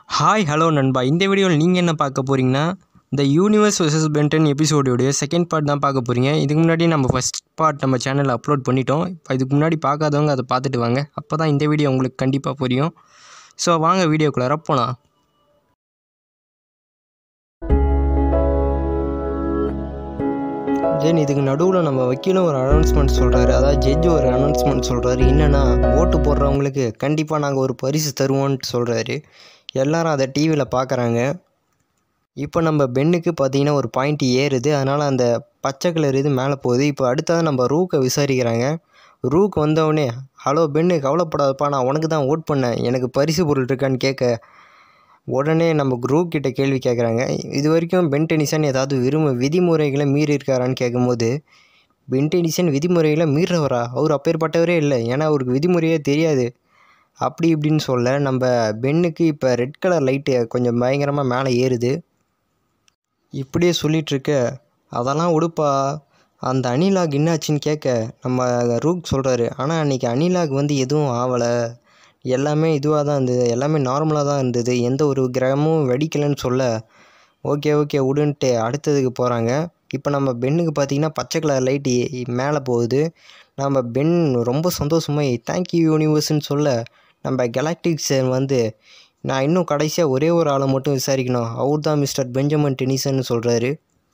hi hello நண்பா இந்த வீடியோவில் நீங்கள் என்ன பார்க்க போகிறீங்கன்னா இந்த யூனிவர்ஸ் vs பென்டன் எபிசோடோடைய செகண்ட் பார்ட் தான் பார்க்க போகிறீங்க இதுக்கு முன்னாடி நம்ம ஃபஸ்ட் பார்ட் நம்ம சேனலில் அப்லோட் பண்ணிட்டோம் இப்போ இதுக்கு முன்னாடி பார்க்காதவங்க அதை பார்த்துட்டு வாங்க அப்போ தான் இந்த வீடியோ உங்களுக்கு கண்டிப்பாக புரியும் ஸோ வாங்க வீடியோக்குள்ளார போகலாம் தென் இதுக்கு நடுவில் நம்ம வக்கீலும் ஒரு அனௌன்ஸ்மெண்ட் சொல்கிறாரு அதாவது ஜட்ஜ் ஒரு அனௌன்ஸ்மெண்ட் சொல்கிறாரு என்னென்னா ஓட்டு போடுறவங்களுக்கு கண்டிப்பாக நாங்கள் ஒரு பரிசு தருவோன்ட்டு சொல்கிறாரு எல்லாரும் அதை டிவியில் பார்க்குறாங்க இப்போ நம்ம பென்னுக்கு பார்த்தீங்கன்னா ஒரு பாயிண்ட் ஏறுது அதனால் அந்த பச்சை கலர் இது மேலே போகுது இப்போ அடுத்தது நம்ம ரூக்கை விசாரிக்கிறாங்க ரூக் வந்தவொடனே ஹலோ பென்னு கவலைப்படாதப்பா நான் உனக்கு தான் ஓட் பண்ணேன் எனக்கு பரிசு பொருள் இருக்கான்னு கேட்க உடனே நம்ம ரூக் கிட்ட கேள்வி கேட்குறாங்க இது வரைக்கும் பென் டெனிசன் ஏதாவது விரும்ப விதிமுறைகளை மீறி இருக்காரான்னு கேட்கும்போது பென் டெனிசன் விதிமுறைகளை மீறவரா அவர் அப்பேற்பட்டவரே இல்லை ஏன்னா அவருக்கு விதிமுறையே தெரியாது அப்படி இப்படின்னு சொல்ல நம்ம பென்னுக்கு இப்போ ரெட் கலர் லைட்டு கொஞ்சம் பயங்கரமாக மேலே ஏறுது இப்படியே சொல்லிகிட்ருக்க அதெல்லாம் உடுப்பா அந்த அனிலாக் என்னாச்சுன்னு கேட்க நம்ம ரூக் சொல்கிறாரு ஆனால் அன்றைக்கி அனிலாக் வந்து எதுவும் ஆகலை எல்லாமே இதுவாக தான் இருந்தது எல்லாமே நார்மலாக தான் இருந்தது எந்த ஒரு கிரகமும் வெடிக்கலைன்னு சொல்ல ஓகே ஓகே விடுன்ட்டு அடுத்ததுக்கு போகிறாங்க இப்போ நம்ம பென்னுக்கு பார்த்தீங்கன்னா பச்சை கலர் லைட்டு மேலே போகுது நம்ம பென் ரொம்ப சந்தோஷமாய் தேங்க்யூ யூனிவர்ஸ்னு சொல்ல நம்ம கெலாக்டிக்ஸ் வந்து நான் இன்னும் கடைசியாக ஒரே ஒரு ஆளை மட்டும் விசாரிக்கணும் அவர் தான் மிஸ்டர் பெஞ்சமின் டெனிசன் சொல்கிறாரு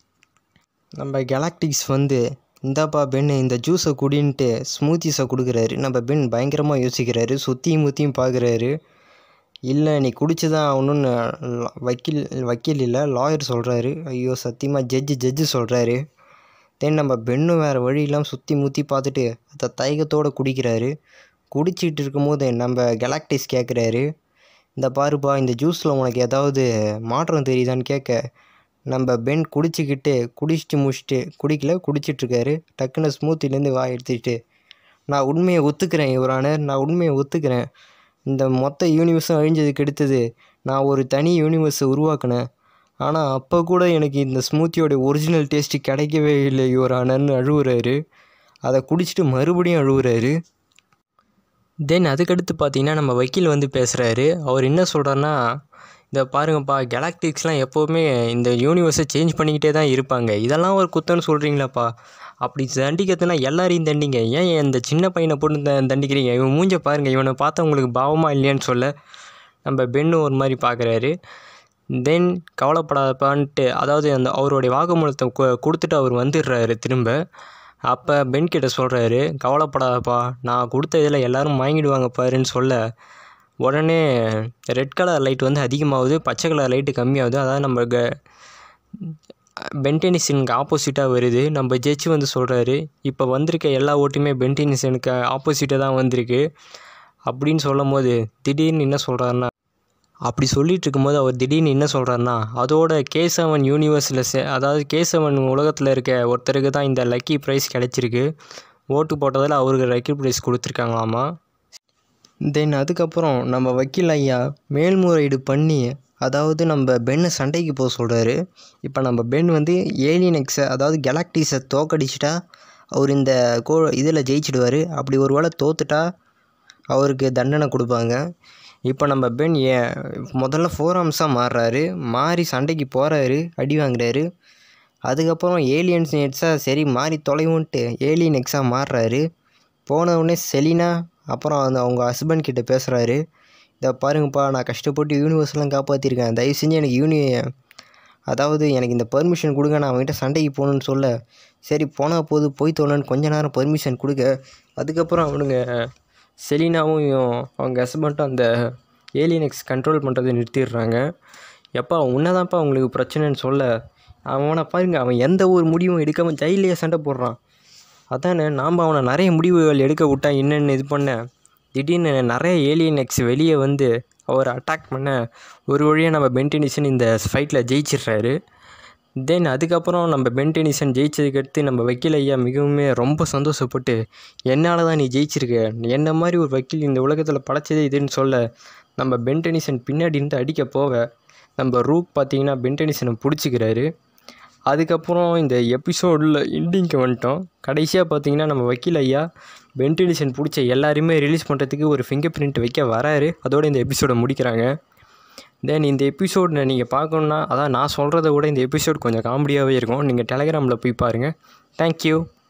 நம்ம கெலாக்டிக்ஸ் வந்து இந்தாப்பா பென் இந்த ஜூஸை குடின்ட்டு ஸ்மூத்திஸை கொடுக்குறாரு நம்ம பென் பயங்கரமாக யோசிக்கிறாரு சுற்றியும் முற்றியும் பார்க்குறாரு இல்லை நீ குடிச்சு தான் ஆகணும்னு வக்கீல் வக்கீல் இல்லை லாயர் சொல்கிறாரு ஐயோ சத்தியமாக ஜட்ஜு ஜட்ஜு சொல்கிறாரு தென் நம்ம பெண்ணும் வேறு வழியெல்லாம் சுற்றி முற்றி பார்த்துட்டு அதை தயக்கத்தோடு குடிக்கிறாரு குடிச்சிட்டு இருக்கும்போது நம்ம கெலாக்டிஸ் கேட்குறாரு இந்த பாருப்பா இந்த ஜூஸில் உனக்கு ஏதாவது மாற்றம் தெரியுதான்னு கேட்க நம்ம பென் குடிச்சிக்கிட்டு குடிச்சிட்டு முடிச்சுட்டு குடிக்கல குடிச்சிட்ருக்காரு டக்குன்னு ஸ்மூத்திலேருந்து வாய் எடுத்துக்கிட்டு நான் உண்மையை ஒத்துக்கிறேன் இவரான நான் உண்மையை ஒத்துக்கிறேன் இந்த மொத்த யூனிவர்ஸும் அழிஞ்சதுக்கு எடுத்தது நான் ஒரு தனி யூனிவர்ஸை உருவாக்கினேன் ஆனால் அப்போ கூட எனக்கு இந்த ஸ்மூத்தியோட ஒரிஜினல் டேஸ்ட்டு கிடைக்கவே இல்லை இவரானன்னு அழுகுறாரு அதை குடிச்சிட்டு மறுபடியும் அழுகுறாரு தென் அதுக்கடுத்து பார்த்தீங்கன்னா நம்ம வக்கீல் வந்து பேசுகிறாரு அவர் என்ன சொல்கிறாருன்னா இந்த பாருங்கப்பா கெலாக்டிக்ஸ்லாம் எப்போவுமே இந்த யூனிவர்ஸை சேஞ்ச் பண்ணிக்கிட்டே தான் இருப்பாங்க இதெல்லாம் ஒரு குத்தம்னு சொல்கிறீங்களாப்பா அப்படி தண்டிக்கிறதுனா எல்லாரையும் தண்டிங்க ஏன் இந்த சின்ன பையனை போட்டு த தண்டிக்கிறீங்க இவன் மூஞ்ச பாருங்கள் இவனை பார்த்தா உங்களுக்கு பாவமாக இல்லையான்னு சொல்ல நம்ம பென்னு ஒரு மாதிரி பார்க்குறாரு தென் கவலைப்படாதப்பான்ட்டு அதாவது அந்த அவருடைய வாக்குமூலத்தை கு கொடுத்துட்டு அவர் வந்துடுறாரு திரும்ப அப்போ பென் கிட்ட சொல்கிறாரு கவலைப்படாதப்பா நான் கொடுத்த இதில் எல்லோரும் வாங்கிடுவாங்க பாருன்னு சொல்ல உடனே ரெட் கலர் லைட் வந்து அதிகமாகுது பச்சை கலர் லைட்டு கம்மியாகுது அதாவது நம்ம க பென்டெனிசனுக்கு ஆப்போசிட்டாக வருது நம்ம ஜட்ஜ் வந்து சொல்கிறாரு இப்போ வந்திருக்க எல்லா ஓட்டுமே பென்டெனிசனுக்கு ஆப்போசிட்டாக தான் வந்திருக்கு அப்படின்னு சொல்லும் போது திடீர்னு என்ன சொல்கிறாருன்னா அப்படி சொல்லிட்டு இருக்கும்போது அவர் திடீர்னு என்ன சொல்கிறாருன்னா அதோட கே செவன் யூனிவர்ஸில் சே அதாவது கே செவன் உலகத்தில் இருக்க ஒருத்தருக்கு தான் இந்த லக்கி ப்ரைஸ் கிடச்சிருக்கு ஓட்டு போட்டதில் அவருக்கு லக்கி ப்ரைஸ் கொடுத்துருக்காங்களாமா தென் அதுக்கப்புறம் நம்ம வக்கீல் ஐயா மேல்முறையீடு பண்ணி அதாவது நம்ம பென்னை சண்டைக்கு போக சொல்கிறாரு இப்போ நம்ம பென் வந்து ஏலியனெக்ஸை அதாவது கெலாக்டிஸை தோக்கடிச்சிட்டா அவர் இந்த கோ இதில் ஜெயிச்சிடுவார் அப்படி ஒரு வேளை தோத்துட்டா அவருக்கு தண்டனை கொடுப்பாங்க இப்போ நம்ம பென் ஏ முதல்ல ஃபோர் ஆர்ம்ஸாக மாறுறாரு மாறி சண்டைக்கு போகிறாரு அடி வாங்குறாரு அதுக்கப்புறம் ஏலியன்ஸ் நெட்ஸாக சரி மாறி தொலைவுன்ட்டு ஏலியன் எக்ஸாக மாறுறாரு போனவுடனே செலினா அப்புறம் அந்த அவங்க ஹஸ்பண்ட் கிட்ட பேசுகிறாரு இதை பாருங்கப்பா நான் கஷ்டப்பட்டு யூனிவர்ஸ்லாம் காப்பாற்றிருக்கேன் தயவு செஞ்சு எனக்கு யூனி அதாவது எனக்கு இந்த பர்மிஷன் கொடுங்க நான் அவங்ககிட்ட சண்டைக்கு போகணுன்னு சொல்ல சரி போனால் போது போய் தோணுன்னு கொஞ்ச நேரம் பர்மிஷன் கொடுக்க அதுக்கப்புறம் அவனுங்க செலினாவும் அவங்க ஹஸ்பண்ட்டும் அந்த ஏலியனெக்ஸ் கண்ட்ரோல் பண்ணுறதை நிறுத்திடுறாங்க எப்பா உன்னதான்ப்பா அவங்களுக்கு பிரச்சனைன்னு சொல்ல அவனை பாருங்க அவன் எந்த ஒரு முடிவும் எடுக்காமல் ஜெயிலே சண்டை போடுறான் அதானே நாம் அவனை நிறைய முடிவுகள் எடுக்க விட்டா என்னென்னு இது பண்ண திடீர்னு நிறைய ஏலியன் எக்ஸ் வெளியே வந்து அவர் அட்டாக் பண்ண ஒரு வழியாக நம்ம பென்டெனிசன் இந்த ஃபைட்டில் ஜெயிச்சிடுறாரு தென் அதுக்கப்புறம் நம்ம பென்டெனிசன் ஜெயிச்சதுக்கு அடுத்து நம்ம வக்கீல் ஐயா மிகவும் ரொம்ப சந்தோஷப்பட்டு என்னால் தான் நீ ஜெயிச்சிருக்க என்ன மாதிரி ஒரு வக்கீல் இந்த உலகத்தில் படைச்சதே இதுன்னு சொல்ல நம்ம பென்டெனிசன் பின்னாடி இருந்து அடிக்க போக நம்ம ரூக் பார்த்தீங்கன்னா பென்டெனிசனை பிடிச்சிக்கிறாரு அதுக்கப்புறம் இந்த எபிசோடில் எண்டிங்க்கு வந்துட்டோம் கடைசியாக பார்த்தீங்கன்னா நம்ம வக்கீல் ஐயா பென்டெனிசன் பிடிச்ச எல்லாருமே ரிலீஸ் பண்ணுறதுக்கு ஒரு ஃபிங்கர் பிரிண்ட் வைக்க வராரு அதோட இந்த எபிசோடை முடிக்கிறாங்க தென் இந்த எபிசோட் நீங்கள் பார்க்கணுன்னா அதான் நான் சொல்கிறத விட இந்த எபிசோட் கொஞ்சம் காமெடியாகவே இருக்கும் நீங்கள் டெலகிராமில் போய் பாருங்கள் தேங்க்யூ